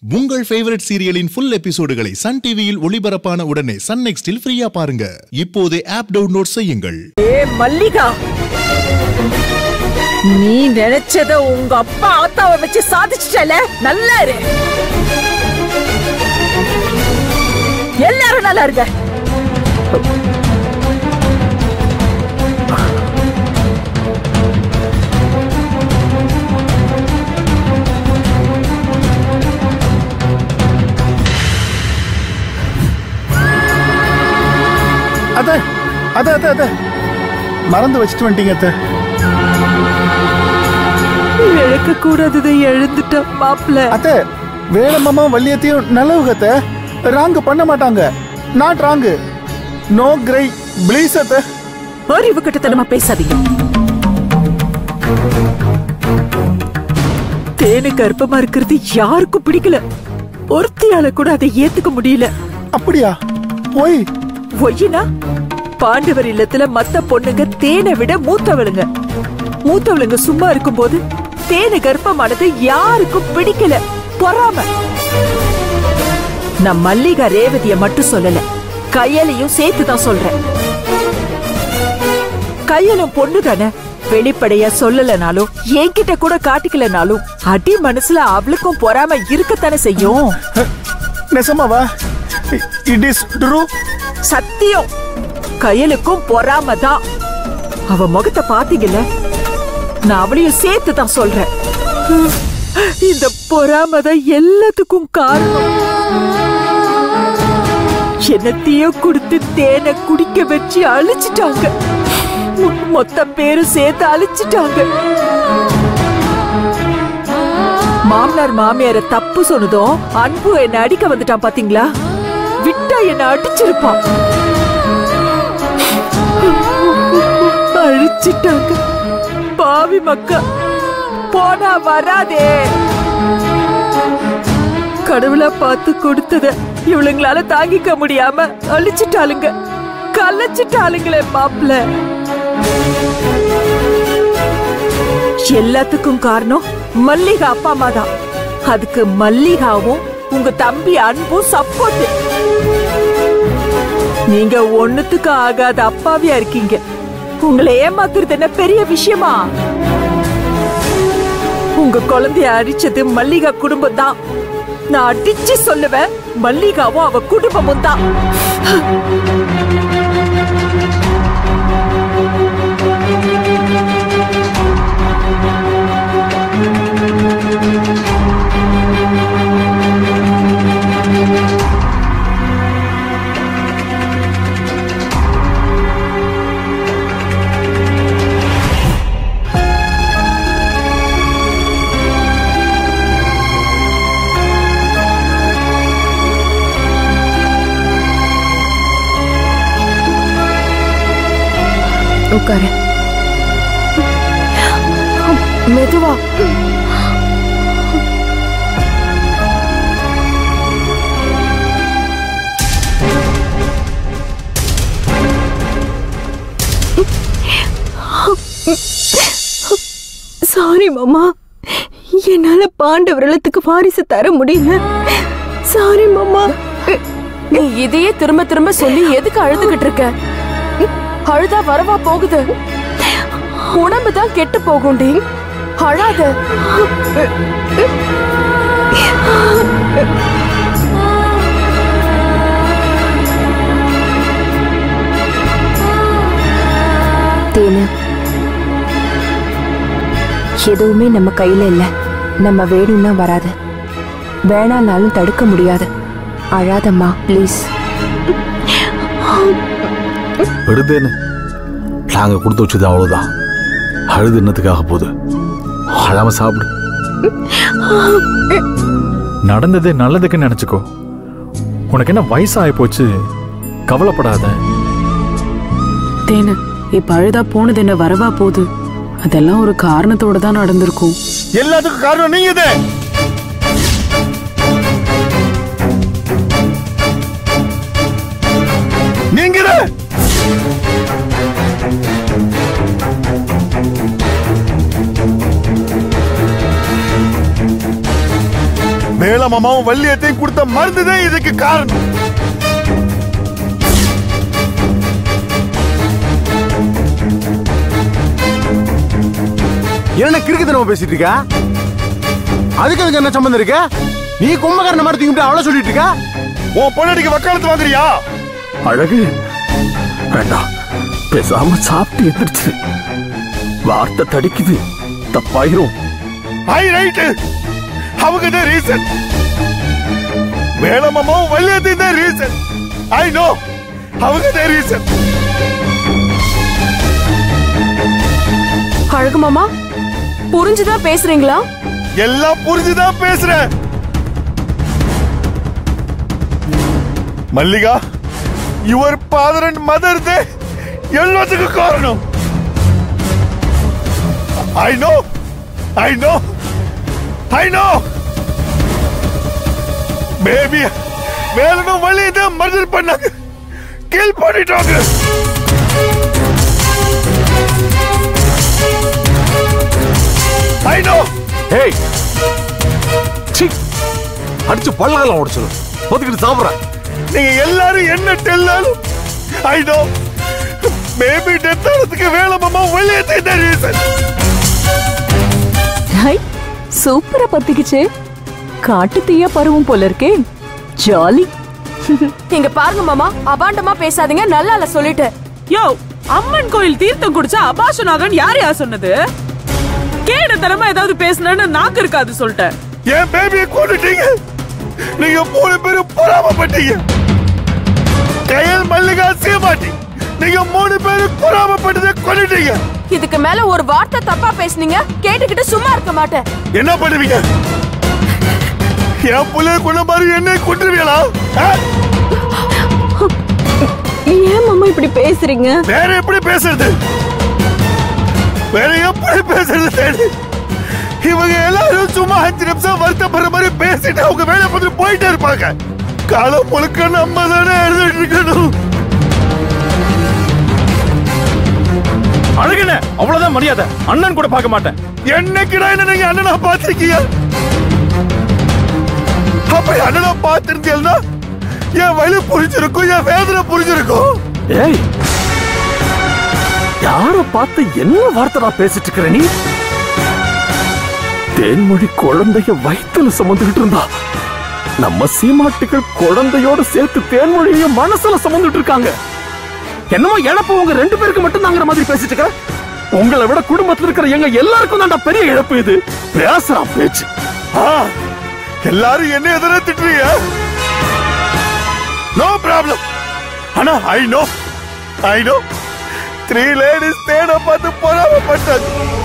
உங்கள் ஃபேவரட் சீரியலின் ஃபுல் எபிசோடுகளை சன் டிவியில் ஒளிபரப்பான உடனே சன் நெக்ஸ்டில் ஃப்ரீயா பாருங்க இப்போதே ஆப் டவுன்லோட் செய்யுங்கள் ஏ மல்லிகா நீ நினைச்சத உங்க அப்பா ஆத்தாவை வச்சு சாதிச்சிட்டல நல்லா இரு எல்லாரும் நல்லா இருங்க அத அத அத அத மறந்து வச்சுட்டு வந்துட்டீங்க அத்த இழக்க கூடாததை எழுந்துட்ட மாப்பிள்ள அத்த வேலம்மாமா வள்ளியத்தையும் நல்லவங்க அத்த ராங்கு பண்ண மாட்டாங்க not wrong no cry please அத்த அறிவு கிட்டத்தனமா பேசாதீங்க தேனு கர்ப்பமா இருக்கிறது யாருக்கும் பிடிக்கல ஒருத்தியால கூட அதை ஏத்துக்க முடியல அப்படியா போய் ஒய்யினா பாண்டவர் இல்லத்துல மத்த பொண்ணுங்க தேனை விட மூத்தவளுங்க மூத்தவளுங்க சும்மா இருக்கும்போது தேனு கர்ப்பமானது யாருக்கும் பிடிக்கல பொறாம நான் மல்லிகா ரேவதிய மட்டும் சொல்லல கையலையும் சேர்த்து தான் சொல்றேன் கையலும் பொண்ணு தானே வெளிப்படையா சொல்லலனாலும் என்கிட்ட கூட காட்டிக்கலனாலும் அடி மனசுல அவளுக்கும் பொறாம இருக்கத்தானே செய்யும் நெசமாவா இட் இஸ் ட்ரூ சத்தியம் கையலுக்கும் பொறாம தான் அவ முகத்தை பாத்தீங்கல்ல நான் அவளையும் சேர்த்து தான் சொல்றேன் இந்த பொறாம தான் எல்லாத்துக்கும் காரணம் என்னத்தையோ கொடுத்து தேனை குடிக்க வச்சு அழிச்சிட்டாங்க மொ- மொத்த பேரும் சேர்த்து அழிச்சிட்டாங்க மாமனார் மாமியார தப்பு சொன்னதும் அன்பு என்ன அடிக்க வந்துட்டான் பாத்தீங்களா விட்டா என்ன அடிச்சிருப்பான் அழிச்சிட்டாங்க பாவி மக்கா போனா வராதே கடவுளா பார்த்து கொடுத்தத இவளுங்களால தாங்கிக்க முடியாம அழிச்சிட்டாளுங்க கலைச்சிட்டாளுங்களே மாப்பிள்ள எல்லாத்துக்கும் காரணம் மல்லிகா அப்பா அம்மா தான் அதுக்கு மல்லிகாவும் உங்க தம்பி அன்பும் சப்போர்ட் நீங்க ஒண்ணுத்துக்கு ஆகாத அப்பாவியா இருக்கீங்க உங்களை ஏமாத்துறது என்ன பெரிய விஷயமா உங்க குழந்தைய அடிச்சது மல்லிகா குடும்பம் தான் நான் அடிச்சு சொல்லுவேன் மல்லிகாவும் அவ குடும்பமும் தான் உட்காரு மெதுவா சாரி மாமா என்னால பாண்டவரலத்துக்கு வாரிசு தர முடியல சாரி மாமா நீ இதையே திரும்ப திரும்ப சொல்லி எதுக்கு அழுதுகிட்டு இருக்க அழுதா வரவா போகுது உடம்பு தான் கெட்டு போகும்டி அழாத தேனு எதுவுமே நம்ம கையில இல்ல நம்ம வேணும்னா வராது வேணானாலும் தடுக்க முடியாது அழாதம்மா ப்ளீஸ் விடுதேன்னு நாங்க கொடுத்து வச்சது அவ்வளவுதான் அழுது என்னத்துக்காக போகுது அழாம சாப்பிடு நடந்தது நல்லதுக்குன்னு நினைச்சுக்கோ உனக்கு என்ன வயசாகி போச்சு கவலைப்படாத தேனு இப்ப அழுதா போனது என்ன வரவா போகுது அதெல்லாம் ஒரு காரணத்தோட தான் நடந்திருக்கும் எல்லாத்துக்கும் காரணம் நீங்க தான் நீங்க தான் வேலை வேலை மாமாவும் வள்ளியத்தையும் கொடுத்த மருந்துதான் இதுக்கு காரணம் என்ன கிறுக்குத்தனமா பேசிட்டு இருக்க அதுக்கு அதுக்கு என்ன சம்பந்தம் இருக்கு நீ கும்பகாரன மாதிரி தூங்கிட்டு அவளை சொல்லிட்டு இருக்க உன் பொண்ணடிக்கு வக்காலத்து வாங்குறியா அழகு வேண்டாம் பேசாம சாப்பிட்டு எந்திரிச்சு வார்த்தை தடிக்குது தப்பாயிரும் ஐ ரைட் அவங்க தான் ரீசன் வேலை மாமாவும் வள்ளியத்தையும் தான் ரீசன் ஐ நோ அவங்க தான் ரீசன் அழகு மாமா புரிஞ்சுதான் பேசுறீங்களா எல்லாம் புரிஞ்சுதான் பேசுறேன் Mallika your father and mother they எல்லாத்துக்கும் காரணம் I know I know I know baby வேலனும் வழி தான் மர்டர் பண்ணாங்க கில் பண்ணிட்டாங்க ஐ நோ ஏய் சி அடிச்சு பல்லாலாம் உடைச்சிடும் ஒதுக்கிட்டு சாப்பிட்றேன் நீங்க எல்லாரும் என்ன டெல்லாலும் ஐ நோ பேபி டெத் ஆனதுக்கு வேலை மாமா வெளியே தான் ரீசன் ஹை சூப்பரா பத்திக்குச்சு காட்டு தீயா பருவம் போல இருக்கே ஜாலி இங்க பாருங்க மாமா அபாண்டமா பேசாதீங்க நல்லா இல்ல சொல்லிட்டேன் யோ அம்மன் கோயில் தீர்த்தம் குடிச்சா அபாஷனாகன் யார் யார் சொன்னது கேடுத்தனமா ஏதாவது பேசுனேன்னு நாக்கு இருக்காது சொல்லிட்டேன் என் பேபியை கொண்டுட்டீங்க நீங்க மூணு பேரும் பொறாமப்பட்டீங்க கையல் மல்லிகா சீமாட்டி நீங்க மூணு பேரும் பொறாமப்பட்டதை கொண்டுட்டீங்க இதுக்கு மேல ஒரு வார்த்தை தப்பா பேசுனீங்க கேட்டுக்கிட்டு சும்மா இருக்க மாட்டேன் என்ன பண்ணுவீங்க என் பிள்ளை கொண்ட மாதிரி என்னை கொண்டுருவீங்களா ஆ? ஏன் மாமா இப்படி பேசுறீங்க வேற எப்படி பேசுறது வேற எப்படி பேசுறது தேடி இவங்க எல்லாரும் சும்மா அஞ்சு நிமிஷம் வருத்தப்படுற மாதிரி பேசிட்டு அவங்க வேலை பார்த்துட்டு போயிட்டே இருப்பாங்க காலம் முழுக்க நம்ம தானே எழுதிட்டு இருக்கணும் அழகுன அவ்வளவுதான் மரியாதை அண்ணன் கூட பார்க்க மாட்டேன் என்னைக்குடா என்ன நீங்க அண்ணனா பார்த்திருக்கீங்க அப்படி அண்ணனா பார்த்திருந்தீங்கன்னா என் வலி புரிஞ்சிருக்கும் என் வேதனை புரிஞ்சிருக்கும் ஏய் யார பார்த்து என்ன வார்த்தை நான் பேசிட்டு இருக்கிற நீ தேன்மொழி குழந்தைய வயித்துல சுமந்துகிட்டு இருந்தா நம்ம சீமாட்டுகள் குழந்தையோட சேர்த்து தேன்மொழியையும் மனசுல சுமந்துட்டு இருக்காங்க என்னமோ இழப்பு உங்க ரெண்டு பேருக்கு மட்டும் தாங்கிற மாதிரி பேசிட்டு இருக்க உங்களை விட குடும்பத்துல இருக்கிற எங்க எல்லாருக்கும் தான்டா பெரிய இழப்பு இது பேசுறான் பேச்சு ஆ, எல்லாரும் என்ன எதிர திட்டுறீங்க நோ ப்ராப்ளம் ஆனா I know I know three ladies தேட பார்த்து பொறாமப்பட்டது